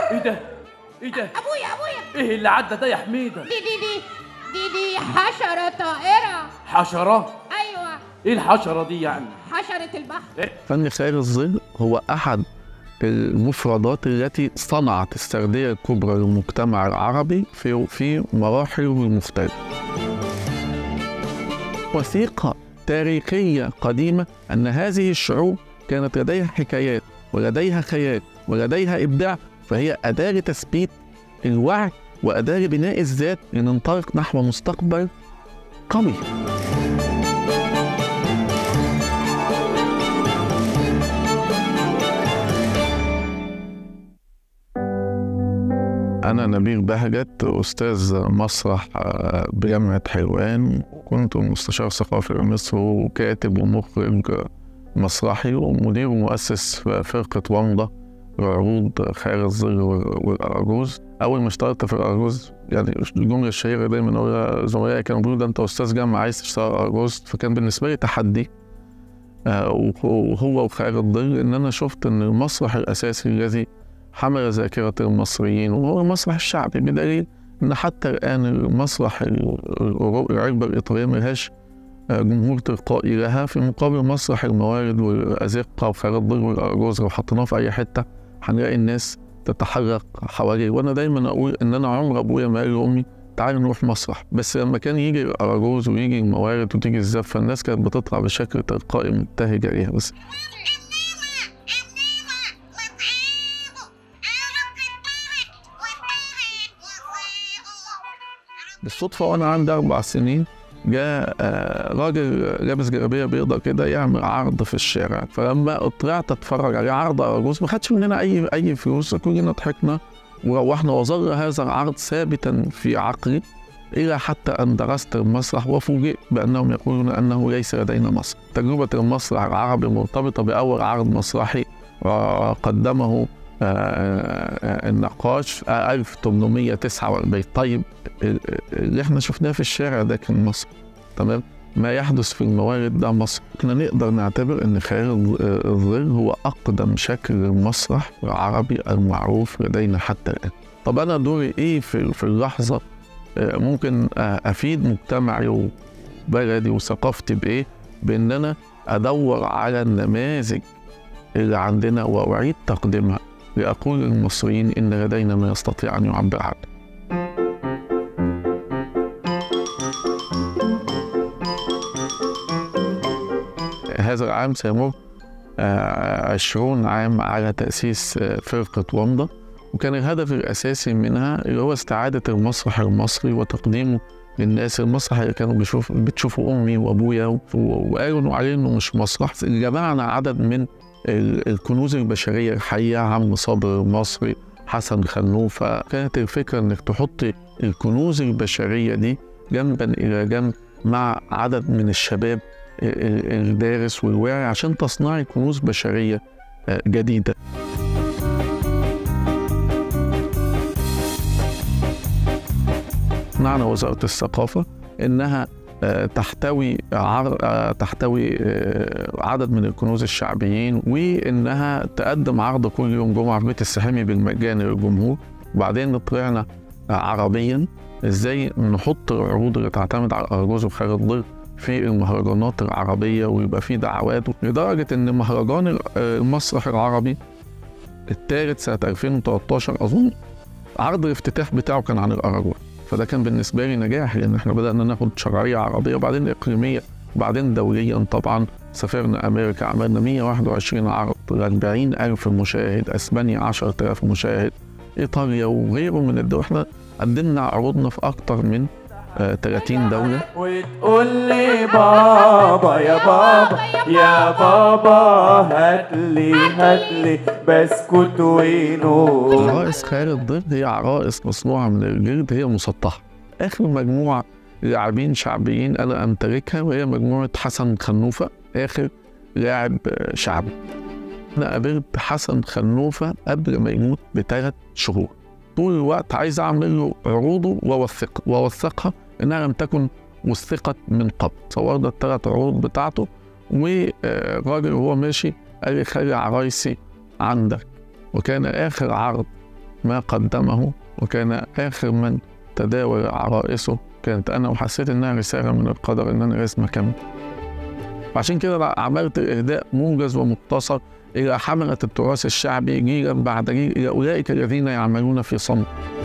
ايه ده ايه ده ابويا ابويا ايه اللي عدى ده يا حميده دي دي دي دي دي حشرة طائرة حشره ايوه ايه الحشره دي يعني حشرة البحر فن خيال الظل هو أحد المفردات التي صنعت السردية الكبرى للمجتمع العربي في في مراحله المختلفة. وثيقة تاريخية قديمة أن هذه الشعوب كانت لديها حكايات ولديها خيال ولديها إبداع فهي أداة لتثبيت الوعي وأداة لبناء الذات لننطلق نحو مستقبل قوي. أنا نبيل بهجت أستاذ مسرح آه، بجامعة حلوان كنت مستشار ثقافي لمصر وكاتب ومخرج مسرحي ومدير ومؤسس فرقة ومضة لعروض خيال الظل والأرجوز أول ما اشتغلت في الأرجوز يعني الجملة الشهيرة دايما أقولها زملائي كانوا بيقولوا ده أنت أستاذ جامعة عايز تشتغل أرجوز فكان بالنسبة لي تحدي آه، وهو وخيال الظل إن أنا شفت إن المسرح الأساسي الذي حمل ذاكرة المصريين وهو المسرح الشعبي بدليل إن حتى الآن المسرح الأوروبي العلبة الإيطالية ملهاش آه، جمهور تلقائي لها في مقابل مسرح الموارد والأزقة وخيال الظل والأرجوز لو حطيناه في أي حتة هنلاقي الناس تتحرك حواليه وأنا دايما أقول إن أنا عمر أبويا ما قال لأمي تعالي نروح مسرح بس لما كان يجي الأراجوز ويجي الموارد وتيجي الزفة الناس كانت بتطلع بشكل تلقائي مبتهجة ليها بس بالصدفة وأنا عندي أربع سنين جاء آه، راجل لابس جلابية بيضة كده يعمل عرض في الشارع فلما طلعت أتفرج عليه عرض أرجوز ما خدش مننا أي أي فلوس كلنا ضحكنا وروحنا وظل هذا العرض ثابتا في عقلي إلى حتى أن درست المسرح وفوجئت بأنهم يقولون أنه ليس لدينا مسرح تجربة المسرح العربي مرتبطة بأول عرض مسرحي آه، قدمه آه، آه، النقاش آه، 1849 طيب ال- اللي احنا شفناه في الشارع ده كان مصر تمام ما يحدث في الموارد ده مصر احنا نقدر نعتبر ان خيال الظ- الظل هو اقدم شكل للمسرح العربي المعروف لدينا حتى الان طب انا دوري ايه في في اللحظه آه، ممكن آه، افيد مجتمعي وبلدي وثقافتي بايه بان انا ادور على النماذج اللي عندنا واعيد تقديمها لاقول للمصريين ان لدينا ما يستطيع ان يعبر عنه هذا العام سيمر آه، عشرون عام على تأسيس آه، فرقة ومضة وكان الهدف الأساسي منها اللي هو استعادة المسرح المصري وتقديمه للناس المسرح اللي كانوا بيشوف بتشوفوا أمي وأبويا و- وقالوا إنه عليه إنه مش مسرح جمعنا عدد من ال- الكنوز البشرية الحية عم صابر المصري حسن خنوفة كانت الفكرة إنك تحطي الكنوز البشرية دي جنبا إلى جنب مع عدد من الشباب ال- ال- الدارس والواعي عشان تصنعي كنوز بشرية آه، جديدة معنى وزارة الثقافة إنها آه، تحتوي عر... آه، تحتوي آه، عدد من الكنوز الشعبيين وإنها تقدم عرض كل يوم جمعة في بيت السحامي بالمجان للجمهور وبعدين طلعنا آه، عربيا إزاي نحط العروض اللي تعتمد على الأرجوز وخير الظل في المهرجانات العربية ويبقى في دعوات لدرجة إن مهرجان ال- آه، المسرح العربي الثالث سنة 2013 أظن عرض الافتتاح بتاعه كان عن الأراجوز فده كان بالنسبة لي نجاح لأن احنا بدأنا ناخد شرعية عربية وبعدين إقليمية وبعدين دوليا طبعا سافرنا أمريكا عملنا 121 عرض 40 ألف مشاهد أسبانيا 10000 مشاهد إيطاليا وغيره من الدول احنا قدمنا عروضنا في أكتر من آه، 30 دولة وتقول لي بابا يا بابا يا بابا هاتلي هاتلي بسكوت ونور عرائس خيال الظل هي عرائس مصنوعة من الجلد هي مسطحة آخر مجموعة لاعبين شعبيين أنا أمتلكها وهي مجموعة حسن خنوفة آخر لاعب آه، شعبي أنا قابلت حسن خنوفة قبل ما يموت بثلاث شهور طول الوقت عايز أعمل له عروضه وأوثق وأوثقها إنها لم تكن وثقت من قبل صورنا الثلاث عروض بتاعته والراجل وهو ماشي قال لي خلي عرايسي عندك وكان آخر عرض ما قدمه وكان آخر من تداول عرائسه كانت أنا وحسيت إنها رسالة من القدر إن أنا لازم أكمل وعشان كده بقى عملت إهداء موجز ومختصر إلى حملة التراث الشعبي جيلا بعد جيل إلى أولئك الذين يعملون في صمت